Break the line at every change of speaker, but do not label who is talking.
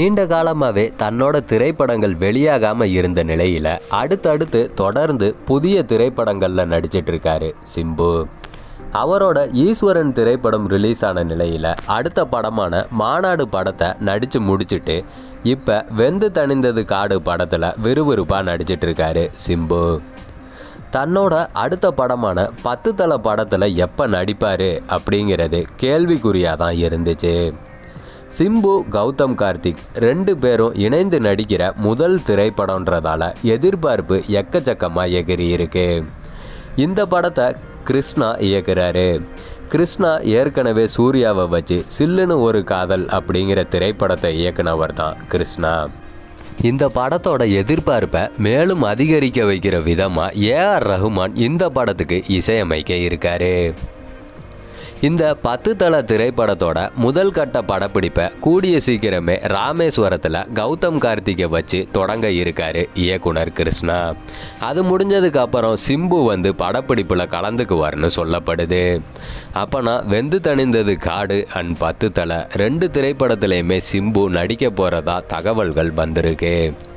நீண்ட காலமாகவே தன்னோட திரைப்படங்கள் வெளியாகாம இருந்த நிலையில அடுத்தடுத்து தொடர்ந்து புதிய திரைப்படங்களில் நடிச்சிட்டு இருக்காரு சிம்பு அவரோட ஈஸ்வரன் திரைப்படம் ரிலீஸ் ஆன நிலையில் அடுத்த படமான மாநாடு படத்தை நடித்து முடிச்சிட்டு இப்போ வெந்து தணிந்தது காடு படத்தில் விறுவிறுப்பாக நடிச்சிட்டு இருக்காரு சிம்பு தன்னோட அடுத்த படமான பத்து தலை படத்தில் எப்போ நடிப்பார் அப்படிங்கிறது கேள்விக்குறியாக தான் இருந்துச்சு சிம்பு கௌதம் கார்த்திக் ரெண்டு பேரும் இணைந்து நடிக்கிற முதல் திரைப்படம்ன்றதால எதிர்பார்ப்பு எக்கச்சக்கமாக எகிரி இருக்கு இந்த படத்தை கிருஷ்ணா இயக்குறாரு கிருஷ்ணா ஏற்கனவே சூர்யாவை வச்சு சில்லுன்னு ஒரு காதல் அப்படிங்கிற திரைப்படத்தை இயக்குனவர் தான் கிருஷ்ணா இந்த படத்தோட எதிர்பார்ப்பை மேலும் அதிகரிக்க வைக்கிற விதமாக ஏஆர் ரஹ்மான் இந்த படத்துக்கு இசையமைக்க இருக்காரு இந்த பத்து தள திரைப்படத்தோட முதல் கட்ட படப்பிடிப்பை கூடிய சீக்கிரமே ராமேஸ்வரத்தில் கௌதம் கார்த்திகை வச்சு தொடங்க இருக்காரு இயக்குனர் கிருஷ்ணா அது முடிஞ்சதுக்கு அப்புறம் சிம்பு வந்து படப்பிடிப்பில் கலந்துக்குவார்னு சொல்லப்படுது அப்போனா வெந்து தணிந்தது காடு அண்ட் பத்து தலை ரெண்டு திரைப்படத்துலையுமே சிம்பு நடிக்க போகிறதா தகவல்கள் வந்திருக்கு